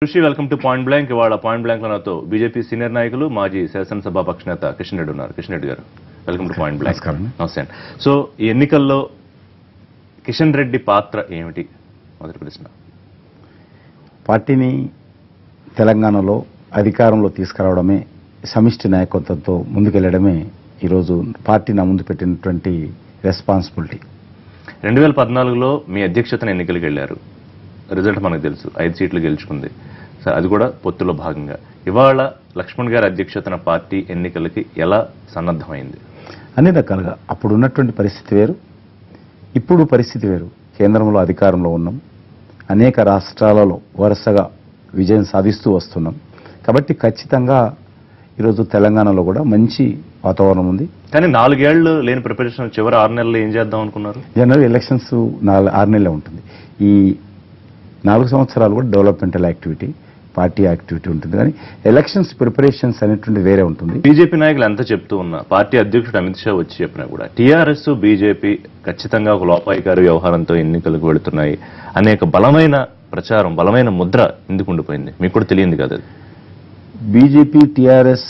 ఋషి welcome to point blank ఇవాళ point blank లో నాతో బీజేపీ సీనియర్ నాయకులు మాజీ శాసనసభ పక్షనేత కిషన్ రెడ్డి ఉన్నారు కిషన్ రెడ్డి గారు వెల్కమ్ టు పాయింట్ బ్లాంక్ నమస్కారం. నమస్తే అండి సో ఈ ఎన్నికల్లో కిషన్ రెడ్డి పాత్ర ఏమిటి మొదటి ప్రశ్న పార్టీని తెలంగాణలో అధికారంలో తీసుకురావడమే సమిష్టి నాయకత్వంతో ముందుకెళ్లడమే ఈరోజు పార్టీ నా ముందు పెట్టినటువంటి రెస్పాన్సిబిలిటీ రెండు వేల పద్నాలుగులో మీ అధ్యక్షతన ఎన్నికలకు వెళ్ళారు రిజల్ట్ మనకు తెలుసు ఐదు సీట్లు గెలుచుకుంది సో అది కూడా పొత్తులో భాగంగా ఇవాళ లక్ష్మణ్ గారి అధ్యక్షతన పార్టీ ఎన్నికలకి ఎలా సన్నద్ధమైంది అన్ని రకాలుగా అప్పుడు ఉన్నటువంటి పరిస్థితి వేరు ఇప్పుడు పరిస్థితి వేరు కేంద్రంలో అధికారంలో ఉన్నాం అనేక రాష్ట్రాలలో వరుసగా విజయం సాధిస్తూ వస్తున్నాం కాబట్టి ఖచ్చితంగా ఈరోజు తెలంగాణలో కూడా మంచి వాతావరణం ఉంది కానీ నాలుగేళ్లు లేని ప్రిపరేషన్ చివరి ఆరు నెలలు ఏం చేద్దాం అనుకున్నారు జనరల్ ఎలక్షన్స్ నాలుగు ఆరు నెలలే ఉంటుంది ఈ నాలుగు సంవత్సరాలు కూడా డెవలప్మెంటల్ యాక్టివిటీ పార్టీ యాక్టివిటీ ఉంటుంది కానీ ఎలక్షన్స్ ప్రిపరేషన్స్ అనేటువంటి వేరే ఉంటుంది బీజేపీ నాయకులు ఎంత చెప్తూ ఉన్నా పార్టీ అధ్యక్షుడు అమిత్ షా వచ్చి చెప్పినా కూడా టీఆర్ఎస్ బీజేపీ ఖచ్చితంగా ఒక లోపాయికారి వ్యవహారంతో ఎన్నికలకు వెళుతున్నాయి అనేక బలమైన ప్రచారం బలమైన ముద్ర ఎందుకు ఉండిపోయింది మీకు కూడా తెలియంది కదా అది. బీజేపీ టీఆర్ఎస్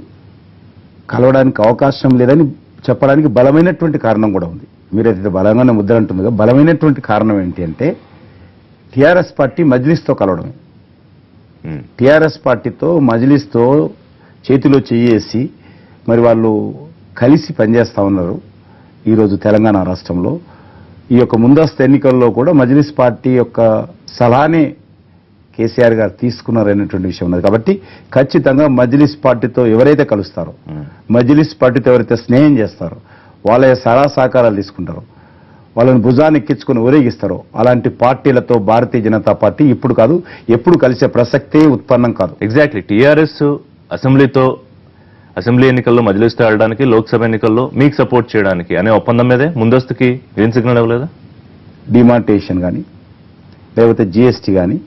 కలవడానికి అవకాశం లేదని చెప్పడానికి బలమైనటువంటి కారణం కూడా ఉంది మీరైతే బలంగానే ముద్ర అంటుంది కదా బలమైనటువంటి కారణం ఏంటి అంటే టీఆర్ఎస్ పార్టీ మజ్లిస్తో కలవడమే ఉమ్. టీఆర్ఎస్ పార్టీతో మజ్లిస్తో చేతిలో చెయ్యేసి మరి వాళ్ళు కలిసి పనిచేస్తా ఉన్నారు ఈరోజు తెలంగాణ రాష్ట్రంలో ఈ యొక్క ముందస్తు ఎన్నికల్లో కూడా మజ్లిస్ పార్టీ యొక్క సలహానే కేసీఆర్ గారు తీసుకున్నారనేటువంటి విషయం ఉన్నది కాబట్టి ఖచ్చితంగా మజ్లిస్ పార్టీతో ఎవరైతే కలుస్తారో ఉమ్. మజ్లిస్ పార్టీతో ఎవరైతే స్నేహం చేస్తారో వాళ్ళ సలహా సహకారాలు తీసుకుంటారో వాళ్ళని భుజాన్ని ఎక్కించుకుని ఊరేగిస్తారో అలాంటి పార్టీలతో భారతీయ జనతా పార్టీ ఇప్పుడు కాదు ఎప్పుడు కలిసే ప్రసక్తే ఉత్పన్నం కాదు ఎగ్జాక్ట్లీ టీఆర్ఎస్ అసెంబ్లీతో అసెంబ్లీ ఎన్నికల్లో మజిలిస్తూ వెళ్ళడానికి లోక్సభ ఎన్నికల్లో మీకు సపోర్ట్ చేయడానికి అనే ఒప్పందం మీదే ముందస్తుకి గ్రీన్ సిగ్నల్ ఇవ్వలేదా డిమాంటేషన్ కానీ లేకపోతే జీఎస్టీ కానీ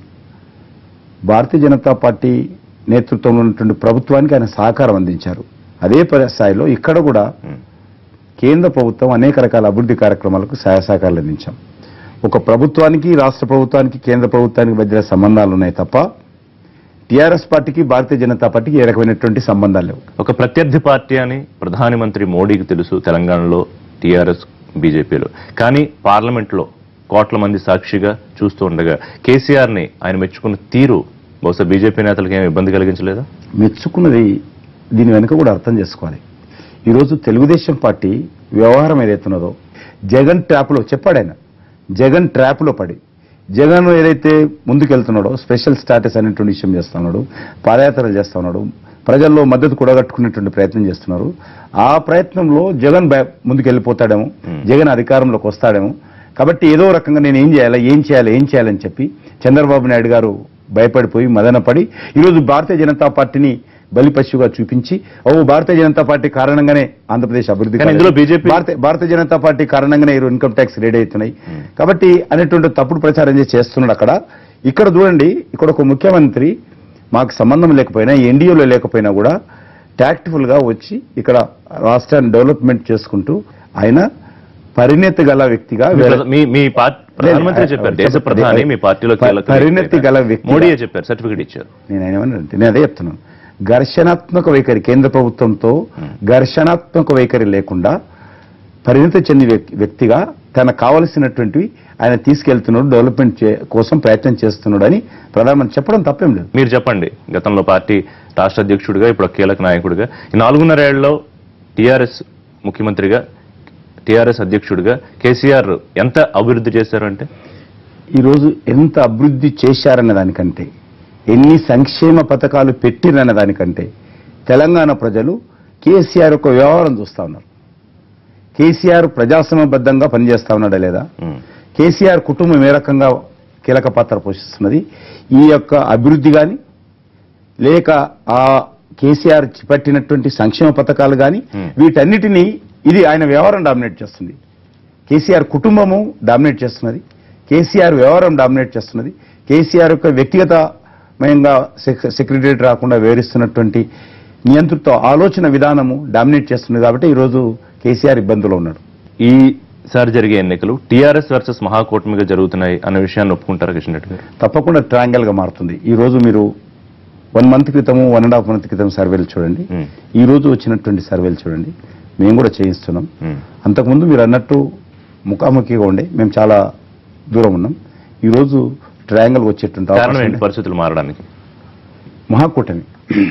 భారతీయ జనతా పార్టీ నేతృత్వంలో ఉన్నటువంటి ప్రభుత్వానికి ఆయన సహకారం అందించారు అదే పరి- స్థాయిలో ఇక్కడ కూడా ఉమ్. కేంద్ర ప్రభుత్వం అనేక రకాల అభివృద్ధి కార్యక్రమాలకు సహాయ సహకారాలు అందించాం ఒక ప్రభుత్వానికి రాష్ట్ర ప్రభుత్వానికి కేంద్ర ప్రభుత్వానికి మధ్య సంబంధాలు ఉన్నాయి తప్ప టీఆర్ఎస్ పార్టీకి భారతీయ జనతా పార్టీకి ఏ రకమైనటువంటి సంబంధాలు లేవు ఒక ప్రత్యర్థి పార్టీ అని ప్రధానమంత్రి మోడీకి తెలుసు తెలంగాణలో టీఆర్ఎస్ బీజేపీలో కానీ పార్లమెంట్లో కోట్ల మంది సాక్షిగా చూస్తూ ఉండగా కేసీఆర్ ని ఆయన మెచ్చుకున్న తీరు బహుశా బీజేపీ నేతలకు ఏమి ఇబ్బంది కలిగించలేదా మెచ్చుకున్నది దీని వెనుక కూడా అర్థం చేసుకోవాలి ఈరోజు తెలుగుదేశం పార్టీ వ్యవహారం ఏదైతున్నదో జగన్ ట్రాప్లో చెప్పాడు ఆయన జగన్ ట్రాప్లో పడి జగన్ ఏదైతే ముందుకెళ్తున్నాడో స్పెషల్ స్టాటస్ అనేటువంటి విషయం చేస్తున్నాడు పాదయాత్రలు చేస్తా ఉన్నాడు ప్రజల్లో మద్దతు కూడగట్టుకునేటువంటి ప్రయత్నం చేస్తున్నారు ఆ ప్రయత్నంలో జగన్ బయ- ముందుకెళ్ళిపోతాడేమో జగన్ అధికారంలోకి వస్తాడేమో కాబట్టి ఏదో రకంగా నేను ఏం చేయాలి ఏం చేయాలి ఏం చేయాలని చెప్పి చంద్రబాబు నాయుడు గారు భయపడిపోయి మదనపడి ఈరోజు భారతీయ జనతా పార్టీని బలిపశువుగా చూపించి ఓ భారతీయ జనతా పార్టీ కారణంగానే ఆంధ్రప్రదేశ్ అభివృద్ధి కానీ ఇందులో కాలేదు. BJP భారతీయ భారతీయ జనతా పార్టీ కారణంగానే ఈరోజు ఇన్కమ్ ట్యాక్స్ రెడీ అవుతున్నాయి కాబట్టి అనేటువంటి తప్పుడు ప్రచారం చేసి చేస్తున్నాడు అక్కడ ఇక్కడ చూడండి ఇక్కడ ఒక ముఖ్యమంత్రి మాకు సంబంధం లేకపోయినా ఎన్డీఏలో లేకపోయినా కూడా టాక్టిఫుల్ గా వచ్చి ఇక్కడ రాష్ట్రాన్ని డెవలప్మెంట్ చేసుకుంటూ ఆయన పరిణతి గల వ్యక్తిగా మీ వేరే- ప్రధా- మీ మీ పార్టీ ప్రధానమంత్రి లేదు, చెప్పారు చెప్ప- దేశ ప్రధాని మీ పార్టీలో ప- కీలక పరిణతి వ్యక్తి గల ఆయన. వ్యక్తిగా- మోడీయే చెప్పారు సర్టిఫికెట్ ఇచ్చారు నేను ఏమన్నానంటే నేను అదే చెప్తున్నాను ఘర్షణాత్మక వైఖరి కేంద్ర ప్రభుత్వంతో ఘర్షణాత్మక వైఖరి లేకుండా పరిణతి చెంది వ్యక్- వ్యక్తిగా తనకు కావలసినటువంటివి ఆయన తీసుకెళ్తున్నాడు డెవలప్మెంట్ చే- కోసం ప్రయత్నం చేస్తున్నాడు అని ప్రధానమంత్రి చెప్పడం తప్పేం లేదు మీరు చెప్పండి గతంలో పార్టీ రాష్ట్ర అధ్యక్షుడిగా ఇప్పుడు ఒక కీలక నాయకుడిగా ఈ నాలుగున్నర ఏళ్లలో టీఆర్ఎస్ ముఖ్యమంత్రిగా టీఆర్ఎస్ అధ్యక్షుడిగా కేసీఆర్ ఎంత అభివృద్ధి చేశారంటే ఈరోజు ఎంత అభివృద్ధి చేశారన్న దానికంటే ఎన్ని సంక్షేమ పథకాలు పెట్టిరన్న దానికంటే తెలంగాణ ప్రజలు కేసీఆర్ యొక్క వ్యవహారం చూస్తా ఉన్నారు కేసీఆర్ ప్రజాస్వామ్యబద్ధంగా పనిచేస్తా ఉన్నాడా లేదా ఉమ్, కేసీఆర్ కుటుంబం ఏ రకంగా కీలక పాత్ర పోషిస్తున్నది ఈ యొక్క అభివృద్ధి కానీ లేక ఆ కేసీఆర్ చేపట్టినటువంటి సంక్షేమ పథకాలు కానీ Hmm. వీటన్నిటినీ ఇది ఆయన వ్యవహారం డామినేట్ చేస్తుంది కేసీఆర్ కుటుంబము డామినేట్ చేస్తున్నది కేసీఆర్ వ్యవహారం డామినేట్ చేస్తున్నది కేసీఆర్ యొక్క వ్యక్తిగతమయంగా సెక్- సెక్రటరియట్ రాకుండా వివరిస్తున్నటువంటి నియంతృత్వ ఆలోచన విధానము డామినేట్ చేస్తున్నది కాబట్టి ఈరోజు కేసీఆర్ ఇబ్బందులో ఉన్నాడు ఈ ఈసారి జరిగే ఎన్నికలు టీఆర్ఎస్ వర్సెస్ మహాకూటమిగా జరుగుతున్నాయి అన్న విషయాన్ని ఒప్పుకుంటారా కిషన్ రెడ్డి గారు తప్పకుండా ట్రయాంగల్ గా మారుతుంది ఈ రోజు మీరు వన్ మంత్ క్రితము వన్ అండ్ హాఫ్ మంత్ క్రితం సర్వేలు చూడండి మ్మ్. ఈ రోజు వచ్చినటువంటి సర్వేలు చూడండి మేము కూడా చేయిస్తున్నాం మ్మ్. అంతకుముందు మీరు అన్నట్టు ముఖాముఖిగా ఉండే మేము చాలా దూరం ఉన్నాం ఈ రోజు ట్రయాంగల్ వచ్చేటువంటి కారణం అవకాశం ఏంటి ఉంది. పరిస్థితులు మారడానికి మహాకూటమి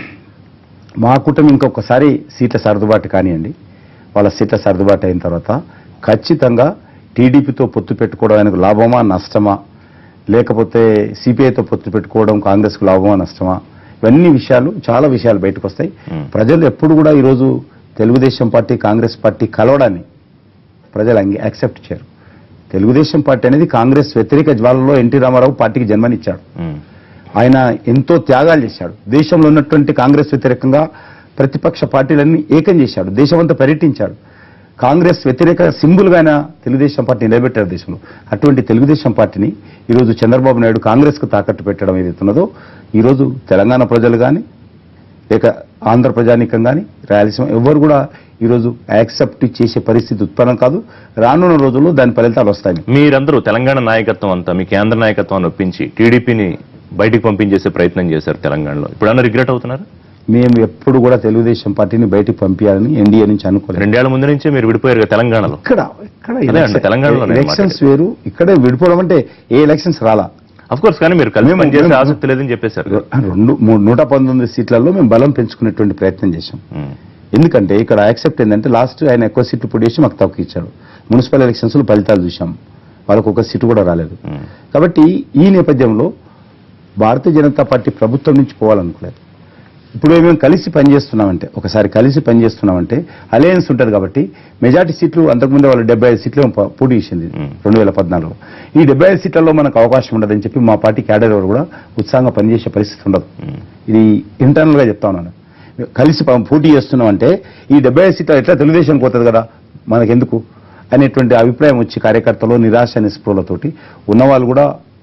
మహాకూటమి ఇంకొకసారి సీట్ల సర్దుబాటు కానివ్వండి వాళ్ళ సీట్ల సర్దుబాటు అయిన తర్వాత ఖచ్చితంగా టీడీపీతో పొత్తు పెట్టుకోవడం ఆయనకు లాభమా నష్టమా లేకపోతే సిపిఐతో పొత్తు పెట్టుకోవడం కాంగ్రెస్కు లాభమా నష్టమా ఇవన్నీ విషయాలు చాలా విషయాలు బయటకు వస్తాయి Hmm. ప్రజలు ఎప్పుడు కూడా ఈరోజు తెలుగుదేశం పార్టీ కాంగ్రెస్ పార్టీ కలవడాన్ని ప్రజలు అంగీ యాక్సెప్ట్ చేయరు తెలుగుదేశం పార్టీ అనేది కాంగ్రెస్ వ్యతిరేక జ్వాలలో ఎన్టీ రామారావు పార్టీకి జన్మనిచ్చాడు మ్మ్. ఆయన ఆయన ఎంతో త్యాగాలు చేశాడు దేశంలో ఉన్నటువంటి కాంగ్రెస్ వ్యతిరేకంగా ప్రతిపక్ష పార్టీలన్నీ ఏకం చేశాడు దేశమంతా పర్యటించాడు కాంగ్రెస్ వ్యతిరేక సింబుల్గా ఆయన తెలుగుదేశం పార్టీ నిలబెట్టారు దేశంలో అటువంటి తెలుగుదేశం పార్టీని ఈరోజు చంద్రబాబు నాయుడు కాంగ్రెస్కు తాకట్టు పెట్టడం ఏదైతున్నదో ఈరోజు తెలంగాణ ప్రజలు కానీ లేక ఆంధ్ర ప్రజానీకం కానీ రాయలసీమ ఎవరు కూడా ఈరోజు యాక్సెప్ట్ చేసే పరిస్థితి ఉత్పన్నం కాదు రానున్న రోజుల్లో దాని ఫలితాలు వస్తాయి మీరందరూ తెలంగాణ నాయకత్వం అంతా మీ కేంద్ర నాయకత్వాన్ని ఒప్పించి టీడీపీని బయటికి పంపించేసే ప్రయత్నం చేశారు తెలంగాణలో ఇప్పుడన్నా రిగ్రెట్ అవుతున్నారు మేము ఎప్పుడు కూడా తెలుగుదేశం పార్టీని బయటికి పంపించాలని ఎన్డీఏ నుంచి అనుకోలేదు రెండేళ్ల ముందు నుంచే మీరు విడిపోయారు కదా తెలంగాణలో ఇక్కడ ఇక్కడ అదే అండి, తెలంగాణలోనే ఎలక్షన్స్ వేరు ఇక్కడే విడిపోవడం అంటే ఏ ఎలక్షన్స్ రాలా అఫ్ కోర్స్ కానీ మీరు కలిసి మేము- పనిచేసే మేము- ఆసక్తి లేదని చెప్పేశారు కదా. రెండు మూడు నూట పంతొమ్మిది సీట్లలో మేము బలం పెంచుకునేటువంటి ప్రయత్నం చేశాం మ్మ్. ఎందుకంటే ఇక్కడ యాక్సెప్ట్ ఏంటంటే లాస్ట్ ఆయన ఎక్కువ సీట్లు పొడి మాకు తక్కువ ఇచ్చాడు మున్సిపల్ ఎలక్షన్స్ లో ఫలితాలు చూశాం వాళ్ళకు ఒక సీటు కూడా రాలేదు మ్మ్. కాబట్టి ఈ నేపథ్యంలో భారతీయ జనతా పార్టీ ప్రభుత్వం నుంచి పోవాలనుకోలేదు ఇప్పుడు మేము కలిసి పనిచేస్తున్నామంటే ఒకసారి కలిసి పనిచేస్తున్నామంటే అలయన్స్ ఉంటుంది కాబట్టి మెజార్టీ సీట్లు అంతకుముందే వాళ్ళు డెబ్బై ఐదు సీట్లు ప- పోటీ చేసింది మ్మ్. రెండు వేల పద్నాలుగులో ఈ డెబ్బై ఐదు సీట్లలో మనకు అవకాశం ఉండదని చెప్పి మా పార్టీ క్యాడర్ ఎవరు కూడా ఉత్సాహంగా పనిచేసే పరిస్థితి ఉండదు మ్మ్. ఇది ఇంటర్నల్ గా చెప్తా ఉన్నాను కలిసి ప- పోటీ చేస్తున్నాం అంటే ఈ డెబ్బై ఐదు సీట్లు ఎట్లా తెలుగుదేశం పోతుంది కదా మనకెందుకు అనేటువంటి అభిప్రాయం వచ్చి కార్యకర్తలు నిరాశ నిస్పృహలతోటి ఉన్నవాళ్ళు కూడా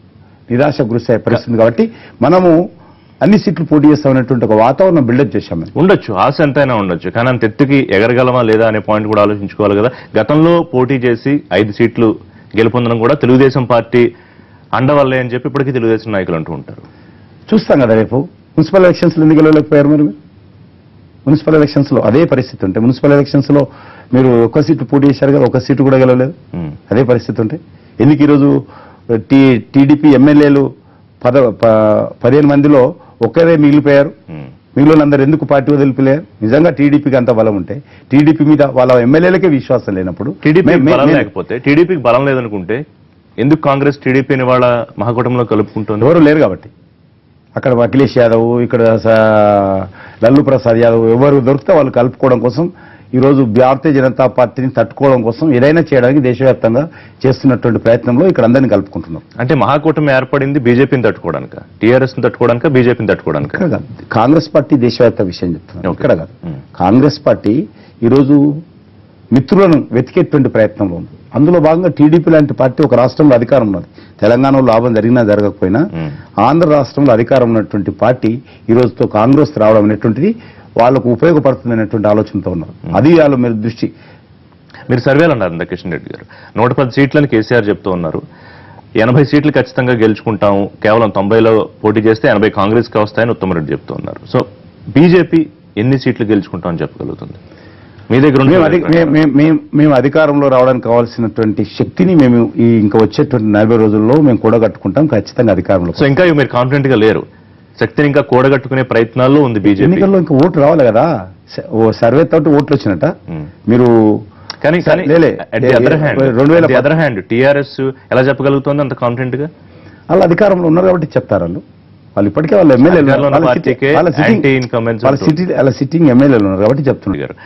నిరాశ గురిసే పరిస్థితి కాబట్టి మనము అన్ని సీట్లు పోటీ చేస్తామనేటువంటి ఒక వాతావరణం బిల్డప్ చేశాం మేము ఉండొచ్చు ఆశ ఎంతైనా ఉండొచ్చు కానీ అంత ఎత్తుకి ఎగరగలమా లేదా అనే పాయింట్ కూడా ఆలోచించుకోవాలి కదా గతంలో పోటీ చేసి ఐదు సీట్లు గెలుపొందడం కూడా తెలుగుదేశం పార్టీ అండవల్లే అని చెప్పి ఇప్పటికీ తెలుగుదేశం నాయకులు అంటూ ఉంటారు చూస్తాం కదా రేపు మున్సిపల్ ఎలక్షన్స్ లో ఎందుకు గెలవలేకపోయారు మరి మీరు? మున్సిపల్ ఎలక్షన్స్ లో అదే పరిస్థితి ఉంటే మున్సిపల్ ఎలక్షన్స్ లో మీరు ఒక సీటు పోటీ చేశారు కదా ఒక సీటు కూడా గెలవలేదు మ్మ్. అదే పరిస్థితి ఉంటే ఎందుకు ఈరోజు టీ టీడీపీ ఎమ్మెల్యేలు పద ప- పదిహేను మందిలో ఒక్కరే మిగిలిపోయారు మ్మ్. మిగిలిన అందరు ఎందుకు పార్టీ వదిలిపోయారు నిజంగా టీడీపీకి అంత బలం ఉంటే టీడీపీ మీద వాళ్ళ ఎమ్మెల్యేలకే విశ్వాసం లేనప్పుడు టీడీపీకి మే- మే- బలం మే- లేకపోతే టీడీపీకి బలం లేదనుకుంటే ఎందుకు కాంగ్రెస్ టీడీపీని వాళ్ళ మహాకూటంలో కలుపుకుంటుంది ఎవరు లేరు కాబట్టి అక్కడ అఖిలేష్ యాదవ్ ఇక్కడ స- లల్లు ప్రసాద్ యాదవ్ ఎవరు దొరికితే వాళ్ళు కలుపుకోవడం కోసం ఈ రోజు భారతీయ జనతా పార్టీని తట్టుకోవడం కోసం ఏదైనా చేయడానికి దేశవ్యాప్తంగా చేస్తున్నటువంటి ప్రయత్నంలో ఇక్కడ అందరినీ కలుపుకుంటున్నాం అంటే మహాకూటమి ఏర్పడింది బీజేపీని తట్టుకోవడానిక టీఆర్ఎస్ ని తట్టుకోవడానిక బీజేపీని తట్టుకోవడానిక ఇక్కడ కాదు కాంగ్రెస్ పార్టీ దేశవ్యాప్త విషయం చెప్తున్నాను ఓకే. ఇక్కడ కాదు మ్మ్. కాంగ్రెస్ పార్టీ ఈరోజు మిత్రులను వెతికేటువంటి ప్రయత్నంలో ఉంది అందులో భాగంగా టీడీపీ లాంటి పార్టీ ఒక రాష్ట్రంలో అధికారం ఉన్నది తెలంగాణలో లాభం జరిగినా జరగకపోయినా మ్మ్. ఆంధ్ర రాష్ట్రంలో అధికారం ఉన్నటువంటి పార్టీ ఈ రోజుతో కాంగ్రెస్ రావడం అనేటువంటిది వాళ్ళకు ఉపయోగపడుతుంది అనేటువంటి ఆలోచనతో ఉన్నారు అది వాళ్ళ మీరు దృష్టి మీరు సర్వేలు అన్నారు ఇందా కిషన్ రెడ్డి గారు నూట పది సీట్లని కేసీఆర్ చెప్తూ ఉన్నారు ఎనభై సీట్లు ఖచ్చితంగా గెలుచుకుంటాము కేవలం తొంభైలో పోటీ చేస్తే ఎనభై కాంగ్రెస్ కి వస్తాయని ఉత్తమరెడ్డి చెప్తూ ఉన్నారు సో బీజేపీ ఎన్ని సీట్లు గెలుచుకుంటామని చెప్పగలుగుతుంది మీ దగ్గర ఉన్న మేము అధి- మే- మే- మేము మేము అధికారంలో రావడానికి కావాల్సినటువంటి శక్తిని మేము ఈ ఇంకా వచ్చేటువంటి నలభై రోజుల్లో మేము కూడగట్టుకుంటాం ఖచ్చితంగా అధికారంలో సో ఇంకా మీరు కాన్ఫిడెంట్ గా లేరు శక్తిని ఇంకా కూడగట్టుకునే ప్రయత్నాల్లో ఉంది బీజేపీ ఎన్నికల్లో ఇంకా ఓటు రావాలి కదా స- ఓ సర్వే తోటి ఓట్లు వచ్చినట్ట మ్మ్. మీరు కానీ కానీ లేలే. అట్ ది అదర్ హ్యాండ్ రెండు వేల అదర్ హ్యాండ్ టీఆర్ఎస్ ఎలా చెప్పగలుగుతుంది అంత కాన్ఫిడెంట్ గా వాళ్ళు అధికారంలో ఉన్నారు కాబట్టి చెప్తారు వాళ్ళు వాళ్ళు ఇప్పటికే వాళ్ళ ఎమ్మెల్యేలు అధికారంలో ఉన్న వాళ్ళ పార్టీకే సిట్టింగ్- వాళ్ళ సిట్టింగ్ anti-incumbents వాళ్ళ ఉంటుంది. సిటీ వాళ్ళ సిట్టింగ్ ఎమ్మెల్యేలు ఉన్నారు కాబట్టి చెప్తున్నారు గారు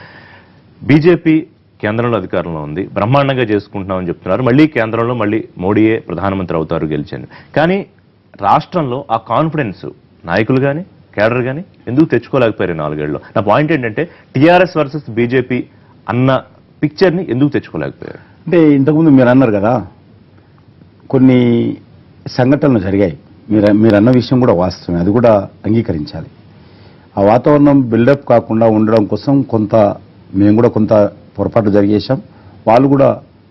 బీజేపీ కేంద్రంలో అధికారంలో ఉంది బ్రహ్మాండంగా చేసుకుంటున్నామని చెప్తున్నారు మళ్ళీ కేంద్రంలో మళ్ళీ మోడీయే ప్రధానమంత్రి అవుతారు గెలిచాను కానీ రాష్ట్రంలో ఆ కాన్ఫిడెన్స్ నాయకులు కానీ కేడర్ కానీ ఎందుకు తెచ్చుకోలేకపోయారు ఈ నాలుగేళ్లలో నా పాయింట్ ఏంటంటే టీఆర్ఎస్ వర్సెస్ బీజేపీ అన్న పిక్చర్ ని ఎందుకు తెచ్చుకోలేకపోయారు అంటే ఇంతకుముందు మీరు అన్నారు కదా కొన్ని సంఘటనలు జరిగాయి మీరు మీరు అన్న విషయం కూడా వాస్తవమే అది కూడా అంగీకరించాలి ఆ వాతావరణం బిల్డప్ కాకుండా ఉండడం కోసం కొంత మేము కూడా కొంత పొరపాటు జరిగేశాం వాళ్ళు కూడా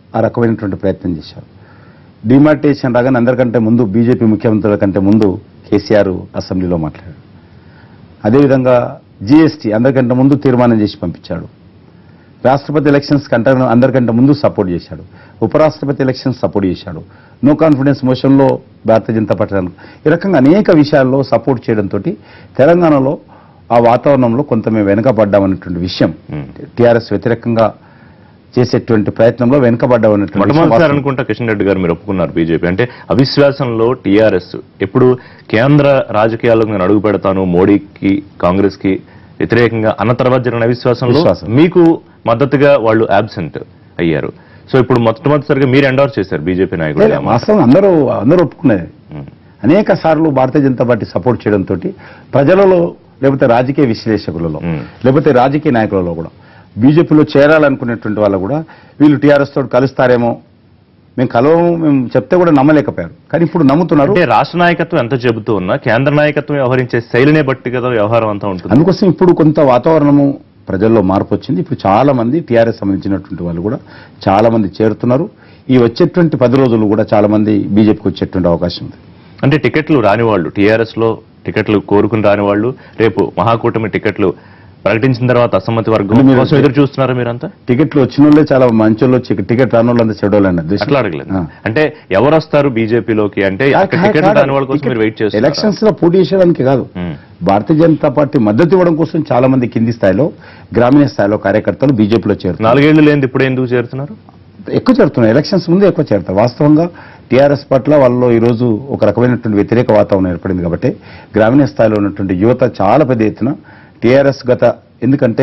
ఆ రకమైనటువంటి ప్రయత్నం చేశారు డిమార్టేషన్ రాగానే అందరికంటే ముందు బీజేపీ ముఖ్యమంత్రుల కంటే ముందు కేసీఆర్ అసెంబ్లీలో మాట్లాడాడు అదేవిధంగా జీఎస్టీ అందరికంటే ముందు తీర్మానం చేసి పంపించాడు రాష్ట్రపతి ఎలక్షన్స్ కంటే అందరికంటే ముందు సపోర్ట్ చేశాడు ఉపరాష్ట్రపతి ఎలక్షన్స్ సపోర్ట్ చేశాడు నో కాన్ఫిడెన్స్ మోషన్లో భారతీయ జనతా పార్టీ ఈ రకంగా అనేక విషయాల్లో సపోర్ట్ చేయడంతో తెలంగాణలో ఆ వాతావరణంలో కొంత మేము వెనుకబడ్డామన్నటువంటి విషయం Hmm. టీఆర్ఎస్ వ్యతిరేకంగా చేసేటువంటి ప్రయత్నంలో వెనుకబడ్డామన్నటువంటి విషయం మొట్టమొదటిసారి వాస్తవం. అనుకుంటా కిషన్ రెడ్డి గారు మీరు ఒప్పుకున్నారు బీజేపీ అంటే అవిశ్వాసంలో టీఆర్ఎస్ ఎప్పుడు కేంద్ర రాజకీయాల్లోకి నేను అడుగు పెడతాను మోడీకి కాంగ్రెస్ కి వ్యతిరేకంగా అన్న తర్వాత జరిగిన అవిశ్వాసంలో విశ్వాసం. మీకు మద్దతుగా వాళ్ళు అబ్సెంట్ అయ్యారు సో ఇప్పుడు మొట్టమొదటిసారిగా మీరు ఎండోర్ చేశారు బీజేపీ నాయకులు లేదు, వాస్తవం అందరూ అందరూ ఒప్పుకునేది ఉమ్. అనేక సార్లు భారతీయ జనతా పార్టీ సపోర్ట్ చేయడంతో ప్రజలలో లేకపోతే రాజకీయ విశ్లేషకులలో Hmm. లేకపోతే రాజకీయ నాయకులలో కూడా బీజేపీలో చేరాలనుకునేటువంటి వాళ్ళు కూడా వీళ్ళు టీఆర్ఎస్ తోటి కలుస్తారేమో మేము కలవము మేము చెప్తే కూడా నమ్మలేకపోయారు కానీ ఇప్పుడు నమ్ముతున్నారు అంటే రాష్ట్ర నాయకత్వం ఎంత చెబుతూ ఉన్నా కేంద్ర నాయకత్వం వ్యవహరించే శైలినే బట్టి కదా వ్యవహారం అంతా ఉంటుంది అందుకోసం ఇప్పుడు కొంత వాతావరణము ప్రజల్లో మార్పు వచ్చింది ఇప్పుడు చాలా మంది టీఆర్ఎస్ సంబంధించినటువంటి వాళ్ళు కూడా చాలా మంది చేరుతున్నారు ఈ వచ్చేటువంటి పది రోజులు కూడా చాలా మంది బీజేపీకి వచ్చేటువంటి అవకాశం ఉంది అంటే టికెట్లు రాని వాళ్ళు టీఆర్ఎస్ లో టికెట్లు కోరుకుని రాని వాళ్ళు రేపు మహాకూటమి టికెట్లు ప్రకటించిన తర్వాత అసమ్మతి వర్గం అంటే మీరు- కోసం ఎదురు చూస్తున్నారా మీరంతా టికెట్లు వచ్చిన వాళ్ళే చాలా మంచి వాళ్ళు వచ్చి టికెట్ రాని వాళ్ళంతా చెడోళ్ళు అన్నది అట్లా అడగలేదు అంటే ఎవరు వస్తారు బీజేపీలోకి అంటే అక్కడ టికెట్ రాని వాళ్ళ కోసం మీరు వెయిట్ చేస్తారు ఎలక్షన్స్ లో పోటీ చేసేయడానికి కాదు భారతీయ జనతా పార్టీ మద్దతు ఇవ్వడం కోసం చాలా మంది కింది స్థాయిలో గ్రామీణ స్థాయిలో కార్యకర్తలు బీజేపీలో చేరుతున్నారు నాలుగేళ్లు లేని ఇప్పుడు ఎందుకు చేరుతున్నారు ఎక్కువ చేరుతున్నారు ఎలక్షన్స్ ముందే ఎక్కువ చేరుతారు వాస్తవంగా టీఆర్ఎస్ పట్ల వాళ్ళలో ఈ రోజు ఒక రకమైనటువంటి వ్యతిరేక వాతావరణం ఏర్పడింది కాబట్టి గ్రామీణ స్థాయిలో ఉన్నటువంటి యువత చాలా పెద్ద ఎత్తున టీఆర్ఎస్ గత ఎందుకంటే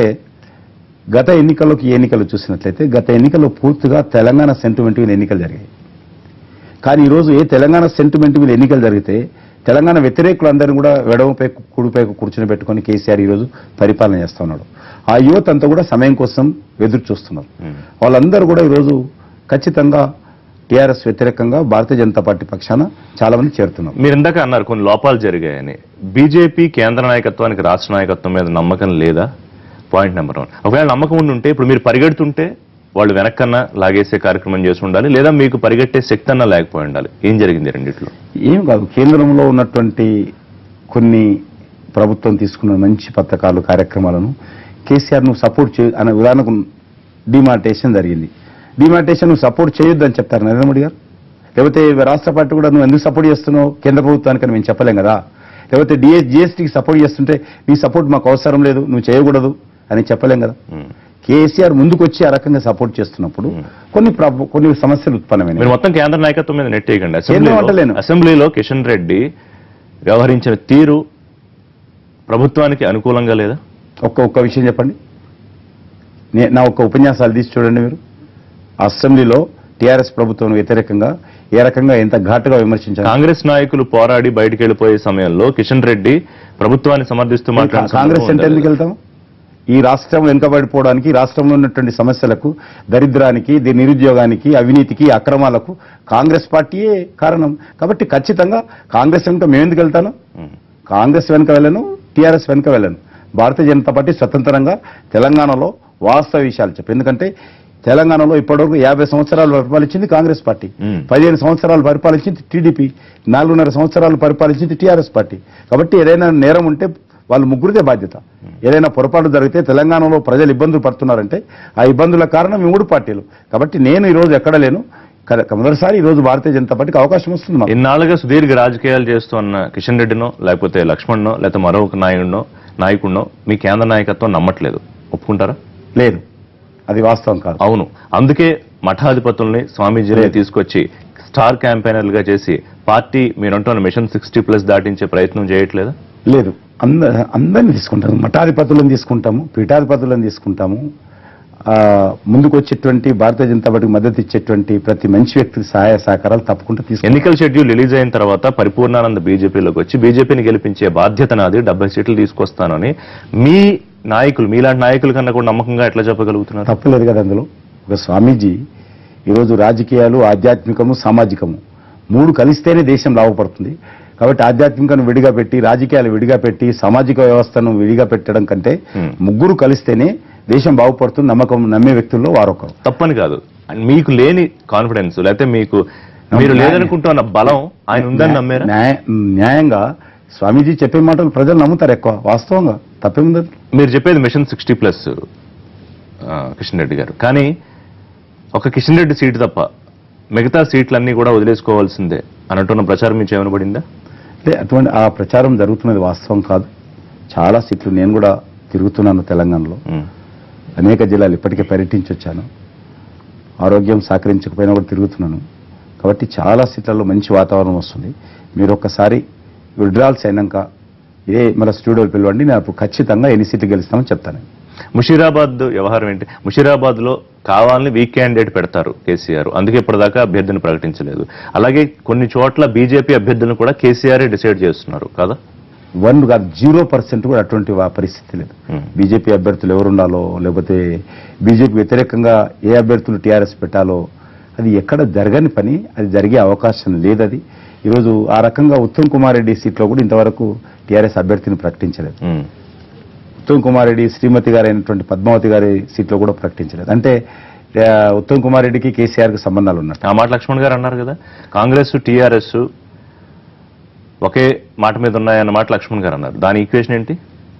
గత ఎన్నికల్లోకి ఈ ఎన్నికలు చూసినట్లయితే గత ఎన్నికల్లో పూర్తిగా తెలంగాణ సెంటిమెంట్ మీద ఎన్నికలు జరిగాయి కానీ ఈరోజు ఏ తెలంగాణ సెంటిమెంట్ మీద ఎన్నికలు జరిగితే తెలంగాణ వ్యతిరేకులందరినీ కూడా వెడమపై కుడిపై కూర్చుని పెట్టుకొని కేసీఆర్ ఈరోజు పరిపాలన చేస్తా ఉన్నాడు ఆ యువత అంతా కూడా సమయం కోసం ఎదురు చూస్తున్నారు ఉమ్. వాళ్ళందరూ కూడా ఈరోజు ఖచ్చితంగా టీఆర్ఎస్ వ్యతిరేకంగా భారతీయ జనతా పార్టీ పక్షాన చాలా మంది చేరుతున్నారు మీరు ఇందాక అన్నారు కొన్ని లోపాలు జరిగాయని బీజేపీ కేంద్ర నాయకత్వానికి రాష్ట్ర నాయకత్వం మీద నమ్మకం లేదా పాయింట్ నెంబర్ వన్ ఒకవేళ నమ్మకం ఉండి ఉంటే ఇప్పుడు మీరు పరిగెడుతుంటే వాళ్ళు వెనక్కన్నా లాగేసే కార్యక్రమం చేసి ఉండాలి లేదా మీకు పరిగెట్టే శక్తి అన్నా లేకపోయి ఉండాలి ఏం జరిగింది రెండిట్లో ఏం కాదు కేంద్రంలో ఉన్నటువంటి కొన్ని ప్రభుత్వం తీసుకున్న మంచి పథకాలు కార్యక్రమాలను కేసీఆర్ నువ్వు సపోర్ట్ చే అనే ఉదాహరణకు డిమార్టేషన్ జరిగింది డిమార్టేషన్ నువ్వు సపోర్ట్ చేయొద్దని చెప్తారు నరేంద్ర మోడీ గారు లేకపోతే రాష్ట్ర పార్టీ కూడా నువ్వు ఎందుకు సపోర్ట్ చేస్తున్నావు కేంద్ర ప్రభుత్వానికి అని మేము చెప్పలేం కదా లేకపోతే డిఎస్ జిఎస్టీకి సపోర్ట్ చేస్తుంటే నీ సపోర్ట్ మాకు అవసరం లేదు నువ్వు చేయకూడదు అని చెప్పలేం కదా ఉమ్. కేసీఆర్ ముందుకు వచ్చి ఆ రకంగా సపోర్ట్ చేస్తున్నప్పుడు కొన్ని ప్రాబ్- కొన్ని సమస్యలు ఉత్పన్నమైనవి మీరు మొత్తం కేంద్ర నాయకత్వం మీద నెట్టేయకండి కేంద్రం అంటలేను. అసెంబ్లీలో అసెంబ్లీలో కిషన్ రెడ్డి వ్యవహరించిన తీరు ప్రభుత్వానికి అనుకూలంగా లేదా ఒక్క ఒక్క విషయం చెప్పండి నే- నా ఒక్క ఉపన్యాసాలు తీసి చూడండి మీరు అసెంబ్లీలో టీఆర్ఎస్ ప్రభుత్వం వ్యతిరేకంగా ఏ రకంగా ఎంత ఘాటుగా విమర్శించారు కాంగ్రెస్ నాయకులు పోరాడి బయటికి వెళ్ళిపోయే సమయంలో కిషన్ రెడ్డి ప్రభుత్వాన్ని సమర్థిస్తూ మాట్లాడిన కాంగ్రెస్ సందర్భం అంటే ఉందా ఎందుకు వెళ్తాం ఈ రాష్ట్రం వెనుకబడిపోవడానికి రాష్ట్రంలో ఉన్నటువంటి సమస్యలకు దరిద్రానికి ది- నిరుద్యోగానికి అవినీతికి అక్రమాలకు కాంగ్రెస్ పార్టీయే కారణం కాబట్టి ఖచ్చితంగా కాంగ్రెస్ వెనుక మేము ఎందుకు వెళ్తాను ఉమ్. కాంగ్రెస్ వెనుక వెళ్ళను టీఆర్ఎస్ వెనుక వెళ్ళను భారతీయ జనతా పార్టీ స్వతంత్రంగా తెలంగాణలో వాస్తవ విషయాలు చెప్పు ఎందుకంటే తెలంగాణలో ఇప్పటివరకు యాభై సంవత్సరాలు పరిపాలించింది కాంగ్రెస్ పార్టీ మ్మ్. పదిహేను సంవత్సరాలు పరిపాలించింది టీడీపీ నాలుగున్నర సంవత్సరాలు పరిపాలించింది టీఆర్ఎస్ పార్టీ కాబట్టి ఏదైనా నేరం ఉంటే వాళ్ళు ముగ్గురిదే బాధ్యత ఏదైనా పొరపాటు జరిగితే తెలంగాణలో ప్రజలు ఇబ్బందులు పడుతున్నారంటే ఆ ఇబ్బందుల కారణం ఈ మూడు పార్టీలు కాబట్టి నేను ఈ రోజు ఎక్కడ లేను క- మొదటిసారి ఈ రోజు భారతీయ జనతా పార్టీకి అవకాశం వస్తుంది మాకు. ఇన్నాళ్ళుగా సుదీర్ఘ రాజకీయాలు చేస్తున్న కిషన్ రెడ్డినో లేకపోతే లక్ష్మణ్నో లేకపోతే మరో ఒక నాయుడినో నాయకుడినో మీ కేంద్ర నాయకత్వం నమ్మట్లేదు ఒప్పుకుంటారా లేదు అది వాస్తవం కాదు అవును అందుకే మఠాధిపతుల్ని స్వామీజీని తీసుకొచ్చి స్టార్ క్యాంపెయినర్లుగా చేసి పార్టీ మీరంటున్న మిషన్ సిక్స్టీ ప్లస్ దాటించే ప్రయత్నం చేయట్లేదా లేదు అంద అందరిని తీసుకుంటాము మఠాధిపతులను తీసుకుంటాము పీఠాధిపతులను తీసుకుంటాము ఆ, ముందుకు వచ్చేటువంటి భారతీయ జనతా పార్టీకి మద్దతు ఇచ్చేటువంటి ప్రతి మంచి వ్యక్తికి సహాయ సహకారాలు తప్పకుండా తీసుకుంటాం ఎన్నికల షెడ్యూల్ రిలీజ్ అయిన తర్వాత పరిపూర్ణానంద బీజేపీలోకి వచ్చి బీజేపీని గెలిపించే బాధ్యత నాది డెబ్బై సీట్లు తీసుకొస్తానని మీ నాయకులు మీలాంటి నాయకుల కన్నా కూడా నమ్మకంగా ఎట్లా చెప్పగలుగుతున్నారు తప్పలేదు కదా అందులో ఒక స్వామీజీ ఈరోజు రాజకీయాలు ఆధ్యాత్మికము సామాజికము మూడు కలిస్తేనే దేశం లాభపడుతుంది కాబట్టి ఆధ్యాత్మికను విడిగా పెట్టి రాజకీయాలు విడిగా పెట్టి సామాజిక వ్యవస్థను విడిగా పెట్టడం కంటే Hmm. ముగ్గురు కలిస్తేనే దేశం బాగుపడుతుంది నమ్మకం నమ్మే వ్యక్తుల్లో వారొకరు తప్పని కాదు అండ్ మీకు లేని కాన్ఫిడెన్స్ లేకపోతే మీకు మీరు లేదనుకుంటున్న బలం ఆయన ఉందని నమ్మారా న్యాయ- న్యాయంగా స్వామీజీ చెప్పే మాటలు ప్రజలు నమ్ముతారు ఎక్కువ వాస్తవంగా తప్పేముంది మీరు చెప్పేది mission sixty plus Kishan Reddy గారు కానీ ఒక కిషన్ రెడ్డి సీట్ తప్ప మిగతా సీట్లన్నీ కూడా వదిలేసుకోవాల్సిందే అన్నట్టున్న ప్రచారం మీకు ఏమైనా పడిందా అంటే అటువంటి ఆ ప్రచారం జరుగుతున్నది వాస్తవం కాదు చాలా సీట్లు నేను కూడా తిరుగుతున్నాను తెలంగాణలో ఉమ్. అనేక జిల్లాలు ఇప్పటికే పర్యటించి వచ్చాను ఆరోగ్యం సహకరించకపోయినా కూడా తిరుగుతున్నాను కాబట్టి చాలా సీట్లలో మంచి వాతావరణం వస్తుంది మీరు ఒక్కసారి విడ్రాల్స్ అయినాక ఇదే మన స్టూడియోలు పిలవండి నేను అప్పుడు ఖచ్చితంగా ఎన్ని సీట్లు గెలుస్తామని చెప్తాను ముషీరాబాద్ వ్యవహారం ఏంటి ముషీరాబాద్ లో కావాలని వీక్ క్యాండిడేట్ పెడతారు కేసీఆర్ అందుకే ఇప్పటిదాకా అభ్యర్థిని ప్రకటించలేదు అలాగే కొన్ని చోట్ల బీజేపీ అభ్యర్థులను కూడా కేసీఆర్ డిసైడ్ చేస్తున్నారు కదా వన్ కాదు జీరో పర్సెంట్ కూడా అటువంటి వా- పరిస్థితి లేదు Hmm. బీజేపీ అభ్యర్థులు ఎవరు ఉండాలో లేకపోతే బీజేపీ వ్యతిరేకంగా ఏ అభ్యర్థులు టీఆర్ఎస్ పెట్టాలో అది ఎక్కడ జరగని పని అది జరిగే అవకాశం లేదు అది ఈరోజు ఆ రకంగా ఉత్తమ్ కుమార్ రెడ్డి సీట్లో కూడా ఇంతవరకు టీఆర్ఎస్ అభ్యర్థిని ప్రకటించలేదు ఉమ్. ఉత్తమ్ కుమార్ రెడ్డి శ్రీమతి గారు అయినటువంటి పద్మావతి గారి సీట్లో కూడా ప్రకటించలేదు అంటే ఆ, ఉత్తమ్ కుమార్ రెడ్డికి కేసీఆర్ కి సంబంధాలు ఉన్నట్టు ఆ మాట లక్ష్మణ్ గారు అన్నారు కదా కాంగ్రెస్ టీఆర్ఎస్ ఒకే మాట మీద ఉన్నాయన్న మాట లక్ష్మణ్ గారు అన్నారు దాని ఈక్వేషన్ ఏంటి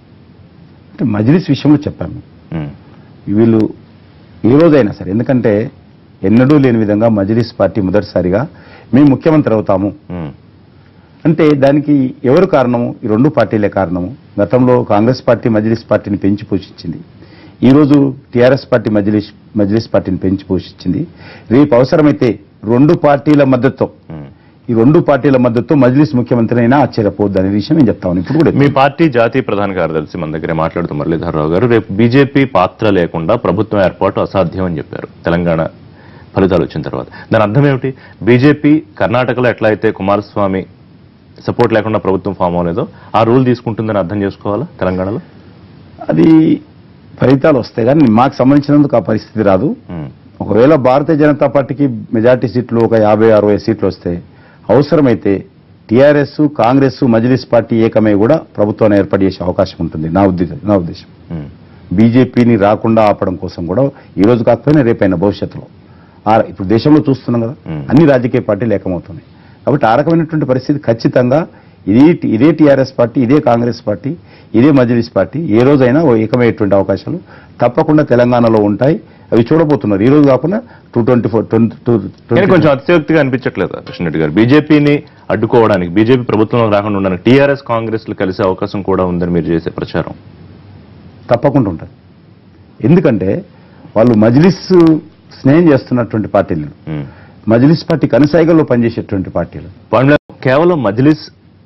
అంటే మజ్లిస్ విషయంలో చెప్పాము ఉమ్. వీళ్ళు ఏ రోజైనా సరే ఎందుకంటే ఎన్నడూ లేని విధంగా మజ్లిస్ పార్టీ మొదటిసారిగా మేము ముఖ్యమంత్రి అవుతాము ఉమ్. అంటే దానికి ఎవరు కారణము ఈ రెండు పార్టీలే కారణము గతంలో కాంగ్రెస్ పార్టీ మజ్లిస్ పార్టీని పెంచి పోషించింది ఈ రోజు టీఆర్ఎస్ పార్టీ మజ్లిస్ మజ్లిస్ పార్టీని పెంచి పోషించింది రేపు అవసరమైతే రెండు పార్టీల మద్దతుతో ఉమ్. ఈ రెండు పార్టీల మద్దతుతో మజ్లిస్ ముఖ్యమంత్రి అయినా ఆశ్చర్యపోవద్దు అనే విషయం నేను చెప్తాను ఇప్పుడు కూడా మీ పార్టీ జాతీయ ప్రధాన కార్యదర్శి మన దగ్గర మాట్లాడుతూ మురళీధరరావు గారు రేపు బీజేపీ పాత్ర లేకుండా ప్రభుత్వం ఏర్పాటు అసాధ్యం అని చెప్పారు తెలంగాణ ఫలితాలు వచ్చిన తర్వాత దాని అర్థం ఏమిటి బీజేపీ కర్ణాటకలో ఎట్లా అయితే కుమారస్వామి సపోర్ట్ లేకుండా ప్రభుత్వం ఫామ్ అవ్వలేదో ఆ రూల్ తీసుకుంటుందని అర్థం చేసుకోవాలా తెలంగాణలో అది ఫలితాలు వస్తాయి కానీ మాకు సంబంధించినందుకు ఆ పరిస్థితి రాదు ఉమ్. ఒకవేళ భారతీయ జనతా పార్టీకి మెజార్టీ సీట్లు ఒక యాభై అరవై సీట్లు వస్తే అవసరమైతే టీఆర్ఎస్ కాంగ్రెస్ మజ్లిస్ పార్టీ ఏకమై కూడా ప్రభుత్వాన్ని ఏర్పాటు చేసే అవకాశం ఉంటుంది నా ఉద్దేశం నా ఉద్దేశం ఉమ్. బీజేపీని రాకుండా ఆపడం కోసం కూడా ఈ రోజు కాకపోయినా రేపైనా భవిష్యత్తులో ఆ ఇప్పుడు దేశంలో చూస్తున్నాం కదా Hmm. అన్ని రాజకీయ పార్టీలు ఏకమవుతున్నాయి కాబట్టి ఆ రకమైనటువంటి పరిస్థితి ఖచ్చితంగా ఇదే ఇదే టీఆర్ఎస్ పార్టీ ఇదే కాంగ్రెస్ పార్టీ ఇదే మజ్లిస్ పార్టీ ఏ రోజైనా ఓ ఏకమయ్యేటువంటి అవకాశాలు తప్పకుండా తెలంగాణలో ఉంటాయి అవి చూడబోతున్నారు ఈ రోజు కాకుండా టూ ట్వంటీ ఫోర్ కానీ కొంచెం అతిశయోక్తిగా అనిపించట్లేదు కృష్ణ రెడ్డి గారు బీజేపీని అడ్డుకోవడానికి బీజేపీ ప్రభుత్వంలో రాకుండా ఉండడానికి టీఆర్ఎస్ కాంగ్రెస్ కలిసే అవకాశం కూడా ఉందని మీరు చేసే ప్రచారం తప్పకుండా ఉంటుంది ఎందుకంటే వాళ్ళు మజ్లిస్ స్నేహం చేస్తున్నటువంటి పార్టీలు ఉమ్. మజ్లిస్ పార్టీ కనసాయిగల్లో పనిచేసేటువంటి పార్టీలు వాళ్ళు కేవలం మజ్లిస్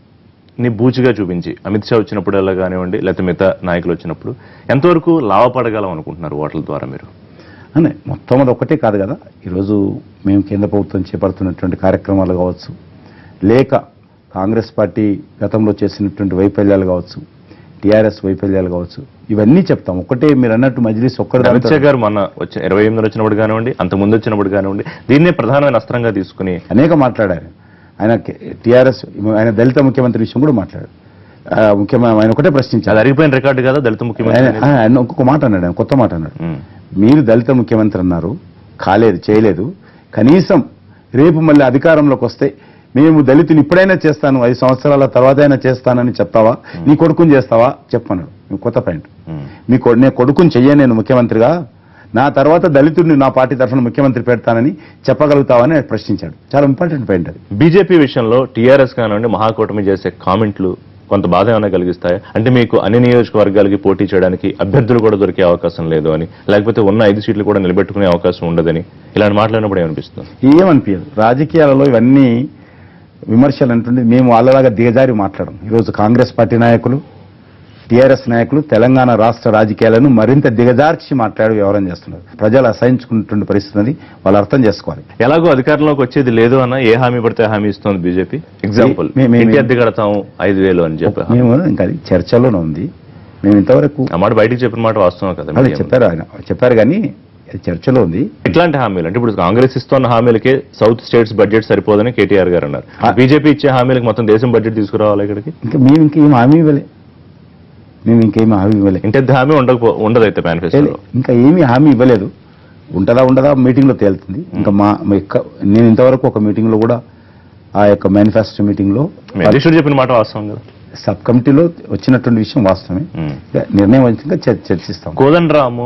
ని బూచిగా చూపించి అమిత్ షా వచ్చినప్పుడల్లా కానివ్వండి లేకపోతే మిగతా నాయకులు వచ్చినప్పుడు ఎంతవరకు లాభపడగలం అనుకుంటున్నారు ఓట్ల ద్వారా మీరు అనే మొత్తం అది ఒక్కటే కాదు కదా ఈరోజు మేము కేంద్ర ప్రభుత్వం చేపడుతున్నటువంటి కార్యక్రమాలు కావచ్చు లేక కాంగ్రెస్ పార్టీ గతంలో చేసినటువంటి వైఫల్యాలు కావచ్చు టీఆర్ఎస్ వైఫల్యాలు కావచ్చు ఇవన్నీ చెప్తాం ఒక్కటే మీరు అన్నట్టు మజ్లిస్ ఒక్కటి అమిత్ షా గారు మొన్న వచ్చిన ఇరవై ఎనిమిది వచ్చినప్పుడు కానివ్వండి అంత ముందు వచ్చినప్పుడు కానివ్వండి దీన్నే ప్రధానమైన అస్త్రంగా తీసుకుని అనేక మాట్లాడారు ఆయన టీఆర్ఎస్ ఆయన దళిత ముఖ్యమంత్రి విషయం కూడా మాట్లాడారు ఆ, ముఖ్యమైన ఆయన ఒకటే ప్రశ్నించారు అది అరిగిపోయిన రికార్డు కదా దళిత ముఖ్యమంత్రి ఆయన అనేది. ఆయన ఇంకొక మాట అన్నాడు ఆయన కొత్త మాట అన్నాడు ఉమ్. మీరు దళిత ముఖ్యమంత్రి అన్నారు కాలేదు చేయలేదు కనీసం రేపు మళ్ళీ అధికారంలోకి వస్తే మేము దళితులు ఇప్పుడైనా చేస్తాను ఐదు సంవత్సరాల తర్వాత అయినా చేస్తానని చెప్తావా నీ కొడుకుని చేస్తావా చెప్పన్నాడు ఇంకో కొత్త పాయింట్ ఉమ్. మీ కొ- నేను కొడుకుని చెయ్య నేను ముఖ్యమంత్రిగా నా తర్వాత దళితుడిని నా పార్టీ తరఫున ముఖ్యమంత్రి పెడతానని చెప్పగలుగుతావని ఆయన ప్రశ్నించాడు చాలా ఇంపార్టెంట్ పాయింట్ అది బీజేపీ విషయంలో టీఆర్ఎస్ కానివ్వండి మహాకూటమి చేసే కామెంట్లు కొంత బాధ ఏమైనా కలిగిస్తాయి అంటే మీకు అన్ని నియోజకవర్గాలకి పోటీ చేయడానికి అభ్యర్థులు కూడా దొరికే అవకాశం లేదు అని లేకపోతే ఉన్న ఐదు సీట్లు కూడా నిలబెట్టుకునే అవకాశం ఉండదని ఇలాంటి మాట్లాడినప్పుడు ఏమనిపిస్తుంది ఏమనిపించదు రాజకీయాలలో ఇవన్నీ విమర్శలు అంటుండే మేము వాళ్ళలాగా దిగజారి మాట్లాడం ఈరోజు కాంగ్రెస్ పార్టీ నాయకులు టీఆర్ఎస్ నాయకులు తెలంగాణ రాష్ట్ర రాజకీయాలను మరింత దిగజార్చి మాట్లాడి వ్యవహారం చేస్తున్నారు ప్రజలు అసహించుకుంటున్న పరిస్థితి ఉంది వాళ్ళు అర్థం చేసుకోవాలి ఎలాగో అధికారంలోకి వచ్చేది లేదు అన్న ఏ హామీ పడితే ఆ హామీ ఇస్తోంది బీజేపీ ఎగ్జాంపుల్ మే- మే- ఇంటి అద్దె కడతాము ఐదు వేలు అని చెప్పి మేము ఇంకా అది చర్చలోనే ఉంది మేము ఇంతవరకు ఆ మాట బయటికి చెప్పిన మాట వాస్తవం కదా అది మీకేం? చెప్పారు ఆయన చెప్పారు కానీ అది చర్చలో ఉంది ఎట్లాంటి హామీలు అంటే ఇప్పుడు కాంగ్రెస్ ఇస్తున్న హామీలకే సౌత్ స్టేట్స్ బడ్జెట్ సరిపోదని కేటీఆర్ గారు అన్నారు ఆ. బీజేపీ ఇచ్చే హామీలకు మొత్తం దేశం బడ్జెట్ తీసుకురావాలి ఇక్కడికి ఇంకా మేము ఇంకేం హామీ ఇవ్వలే మేము ఇంకేమీ హామీ ఇవ్వలేదు ఇంటే హామీ ఉండకపో ఉండదు అయితే మేనిఫెస్టోలో ఇంకా ఏమీ హామీ ఇవ్వలేదు ఉంటుందా ఉండదా మీటింగ్లో తేలుతుంది ఇంకా మా మా యొక్క- నేను ఇంతవరకు ఒక మీటింగ్లో కూడా ఆ యొక్క మేనిఫెస్టో మీటింగ్లో మీ అధ్యక్షుడు చెప్పిన మాట వాస్తవం కదా సబ్ కమిటీలో వచ్చినటువంటి విషయం వాస్తవమే ఉమ్. ఇక నిర్ణయం వచ్చినాక చర్- చర్చిస్తాం కోదండరాము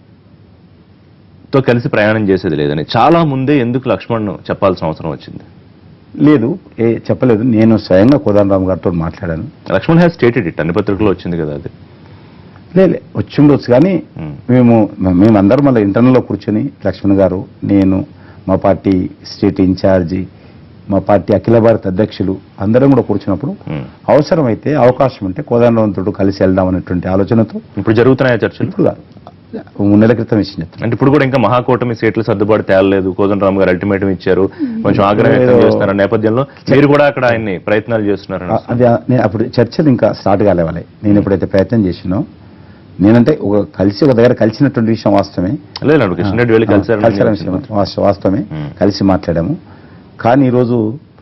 తో కలిసి ప్రయాణం చేసేది లేదని చాలా ముందే ఎందుకు లక్ష్మణ్ చెప్పాల్సిన అవసరం వచ్చింది లేదు ఏ చెప్పలేదు నేను స్వయంగా కోదండరామ్ గారితో మాట్లాడాను లక్ష్మణ్ హ్యాస్ స్టేటెడ్ ఇట్ అన్ని పత్రికల్లో వచ్చింది కదా అది లేదు వచ్చి ఉండొచ్చు కానీ ఉమ్. మేము మేమందరం మళ్ళీ ఇంటర్నల్లో కూర్చొని లక్ష్మణ్ గారు నేను మా పార్టీ స్టేట్ ఇన్ఛార్జి మా పార్టీ అఖిల భారత అధ్యక్షులు అందరం కూడా కూర్చున్నప్పుడు ఉమ్. అవసరమైతే అవకాశం ఉంటే కోదండవంతుడు కలిసి వెళ్దాం అనేటువంటి ఆలోచనతో ఇప్పుడు జరుగుతున్నాయా చర్చలు ఇప్పుడు కాదు మూడు నెలల క్రితం విషయం చెప్తాను అంటే ఇప్పుడు కూడా ఇంకా మహాకూటమి సీట్లు సర్దుబాటు తేలలేదు కోదండరామ్ గారు అల్టిమేటం ఇచ్చారు కొంచెం ఆగ్రహం వ్యక్తం ఏదో- చేస్తున్నారు నేపథ్యంలో మీరు కూడా అక్కడ ఆయన్ని ప్రయత్నాలు చేస్తున్నారు ఆ- అది ఆ- నేను అప్పుడు చర్చలు ఇంకా స్టార్ట్ కాలేవాలి నేను ఎప్పుడైతే ప్రయత్నం చేసినో నేనంటే ఒక కలిసి ఒక దగ్గర కలిసినటువంటి విషయం వాస్తవమే లేదు కృష్ణ రెడ్డి వెళ్ళి కలిసారు కలిసిన విషయం మాత్రం వాస్త- వాస్తవమే మ్మ్. కలిసి మాట్లాడాము కానీ ఈరోజు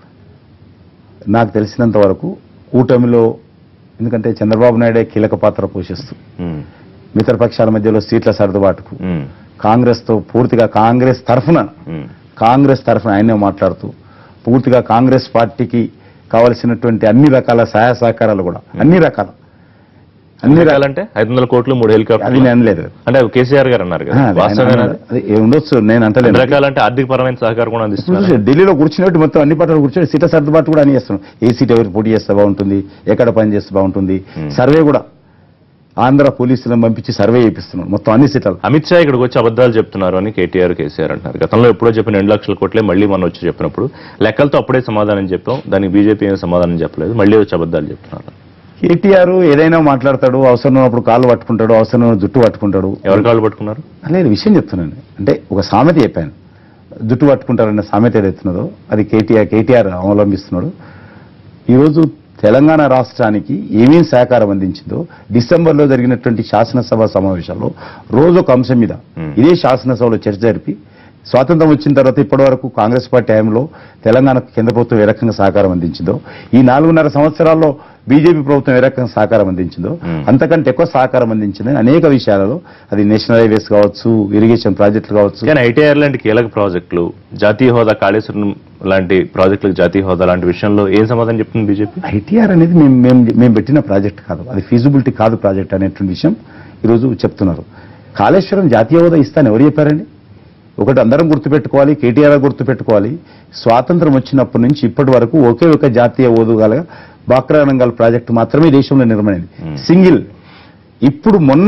నాకు తెలిసినంత వరకు కూటమిలో ఎందుకంటే చంద్రబాబు నాయుడే కీలక పాత్ర పోషిస్తూ మిత్ర పక్షాల మధ్యలో సీట్ల సర్దుబాటుకు కాంగ్రెస్ తో పూర్తిగా కాంగ్రెస్ తరఫున కాంగ్రెస్ తరఫున ఆయనే మాట్లాడుతూ పూర్తిగా కాంగ్రెస్ పార్టీకి కావలసినటువంటి అన్ని రకాల సహాయ సహకారాలు కూడా అన్ని రకాల అన్ని రకాల రకాలంటే ఐదు వందల కోట్లు మూడు అది హెలికాప్టర్ నేను అనలేదు అంటే అవి కేసీఆర్ గారు అన్నారు ఆ, కదా అది ఆయన వాస్తవేనా అన్నాడు. అది ఏ ఉండొచ్చు నేను అన్ని అంటలేదు రకాలంటే ఆర్థిక పరమైన సహకారం కూడా అందిస్తున్నారు చూసి ఢిల్లీలో కూర్చున్నట్టు మొత్తం అన్ని పార్టీలు కూర్చొని సీట్ల సర్దుబాటు కూడా అని చేస్తున్నాం ఏ సీట్ ఎవరు పోటీ చేస్తే బాగుంటుంది ఎక్కడ పని చేస్తే బాగుంటుంది సర్వే కూడా ఆంధ్ర పోలీసులను పంపించి సర్వే చేపిస్తున్నాం మొత్తం అన్ని సీట్లలో అమిత్ షా ఇక్కడికి వచ్చి అబద్ధాలు చెప్తున్నారు అని కేటీఆర్ కేసీఆర్ అంటున్నారు గతంలో ఎప్పుడో చెప్పిన రెండు లక్షల కోట్లే మళ్ళీ మనం వచ్చి చెప్పినప్పుడు లెక్కలతో అప్పుడే సమాధానం చెప్పాం దానికి బీజేపీ ఏం సమాధానం చెప్పలేదు మళ్ళీ వచ్చి అబద్ధాలు చెప్తున్నారు కేటీఆర్ ఏదైనా మాట్లాడతాడు అవసరం ఉన్నప్పుడు కాళ్ళు పట్టుకుంటాడు అవసరం ఉన్నప్పుడు జుట్టు పట్టుకుంటాడు ఎవరు కాళ్ళు పట్టుకున్నారు లేదు విషయం చెప్తున్నాను అంటే ఒక సామెత చెప్పాను జుట్టు పట్టుకుంటారన్న సామెత ఏదైతున్నదో అది కేటీఆర్ కేటీఆర్ అవలంబిస్తున్నాడు ఈరోజు తెలంగాణ రాష్ట్రానికి ఏమేం సహకారం అందించిందో డిసెంబర్లో జరిగినటువంటి శాసనసభ సమావేశాల్లో రోజు ఒక అంశం మీద Hmm. ఇదే శాసనసభలో చర్చ జరిపి స్వాతంత్రం వచ్చిన తర్వాత ఇప్పటి వరకు కాంగ్రెస్ పార్టీ హయాంలో తెలంగాణకు కేంద్ర ప్రభుత్వం ఏ రకంగా సహకారం అందించిందో ఈ నాలుగున్నర సంవత్సరాల్లో బీజేపీ ప్రభుత్వం ఏ రకంగా సహకారం అందించిందో Hmm. అంతకంటే ఎక్కువ సహకారం అందించిందని అనేక విషయాలలో అది నేషనల్ హైవేస్ కావచ్చు ఇరిగేషన్ ప్రాజెక్టులు కావచ్చు కానీ ఐటీఆర్ లాంటి కీలక ప్రాజెక్టులు జాతీయ హోదా కాళేశ్వరం లాంటి ప్రాజెక్టులకు జాతీయ హోదా లాంటి విషయంలో ఏం సమాధానం చెప్తుంది బీజేపీ ఐటీఆర్ అనేది మేము మేము మేము పెట్టిన ప్రాజెక్ట్ కాదు అది ఫీజిబిలిటీ కాదు ప్రాజెక్ట్ అనేటువంటి విషయం ఈరోజు చెప్తున్నారు కాళేశ్వరం జాతీయ హోదా ఇస్తాను ఎవరు చెప్పారండి ఒకటి అందరం గుర్తుపెట్టుకోవాలి కేటీఆర్ గుర్తుపెట్టుకోవాలి స్వాతంత్రం వచ్చినప్పటి నుంచి ఇప్పటి వరకు ఒకే ఒక జాతీయ హోదాగా బాక్రానంగల్ ప్రాజెక్టు మాత్రమే దేశంలో నిర్మాణమైంది Hmm. సింగిల్ ఇప్పుడు మొన్న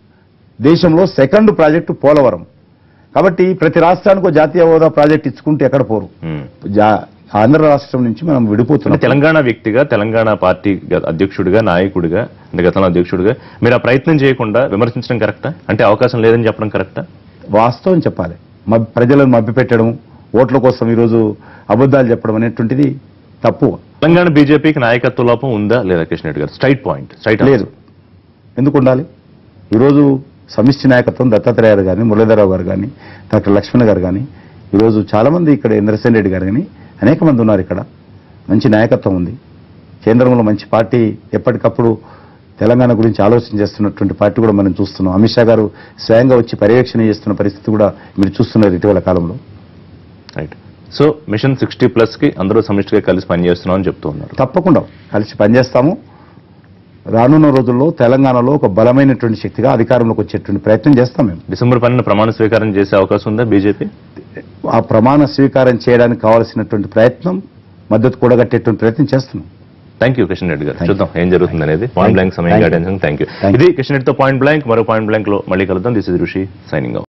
దేశంలో సెకండ్ ప్రాజెక్టు పోలవరం కాబట్టి ప్రతి రాష్ట్రానికి ఒక జాతీయ హోదా ప్రాజెక్ట్ ఇచ్చుకుంటే ఎక్కడ పోరు ఉమ్. జా- ఆంధ్ర రాష్ట్రం నుంచి మనం అంటే విడిపోతున్నాం తెలంగాణ వ్యక్తిగా తెలంగాణ పార్టీ గ- అధ్యక్షుడిగా నాయకుడిగా అంటే గతంలో అధ్యక్షుడిగా మీరు ఆ ప్రయత్నం చేయకుండా విమర్శించడం కరెక్టా అంటే అవకాశం లేదని చెప్పడం కరెక్టా వాస్తవం చెప్పాలి మబ్- ప్రజలను మభ్యపెట్టడం ఓట్ల కోసం ఈరోజు అబద్ధాలు చెప్పడం అనేటువంటిది తప్పు తెలంగాణ బీజేపీకి నాయకత్వ లోపం ఉందా లేదా కృష్ణ రెడ్డి గారు స్ట్రైట్ పాయింట్ స్ట్రైట్ లేదు ఎందుకు ఉండాలి ఈరోజు సమిష్టి నాయకత్వం దత్తాత్రేయ గారు కానీ మురళీధరరావు గారు కానీ డాక్టర్ లక్ష్మణ్ గారు కానీ ఈరోజు చాలా మంది ఇక్కడ ఇంద్రసేన్ రెడ్డి గారు కానీ అనేక మంది ఉన్నారు ఇక్కడ మంచి నాయకత్వం ఉంది కేంద్రంలో మంచి పార్టీ ఎప్పటికప్పుడు తెలంగాణ గురించి ఆలోచన చేస్తున్నటువంటి పార్టీ కూడా మనం చూస్తున్నాం అమిత్ షా గారు స్వయంగా వచ్చి పర్యవేక్షణ చేస్తున్న పరిస్థితి కూడా మీరు చూస్తున్నారు ఇటీవల కాలంలో right so mission sixty plus కి అందరూ సమిష్టిగా కలిసి పనిచేస్తున్నాం అని చెప్తూ ఉన్నారు తప్పకుండా కలిసి పనిచేస్తాము రానున్న రోజుల్లో తెలంగాణలో ఒక బలమైనటువంటి శక్తిగా అధికారంలోకి వచ్చేటువంటి ప్రయత్నం చేస్తాం మేము డిసెంబర్ పన్నెండు ప్రమాణ స్వీకారం చేసే అవకాశం ఉందా బీజేపీ ఆ ప్రమాణ స్వీకారం చేయడానికి కావాల్సినటువంటి ప్రయత్నం మద్దతు కూడగట్టేటువంటి ప్రయత్నం చేస్తున్నాం థ్యాంక్ యూ కిషన్ రెడ్డి గారు Thank you. చూద్దాం ఏం జరుగుతుంది అనేది Thank పాయింట్ you. బ్లాంక్ సమయం Thank you. కేటాయించాం థ్యాంక్ యూ Thank you. ఇది కిషన్ రెడ్డితో పాయింట్ బ్లాంక్ మరో పాయింట్ బ్లాంక్ లో మళ్ళీ కలుద్దాం దిస్ ఇస్ ఋషి సైనింగ్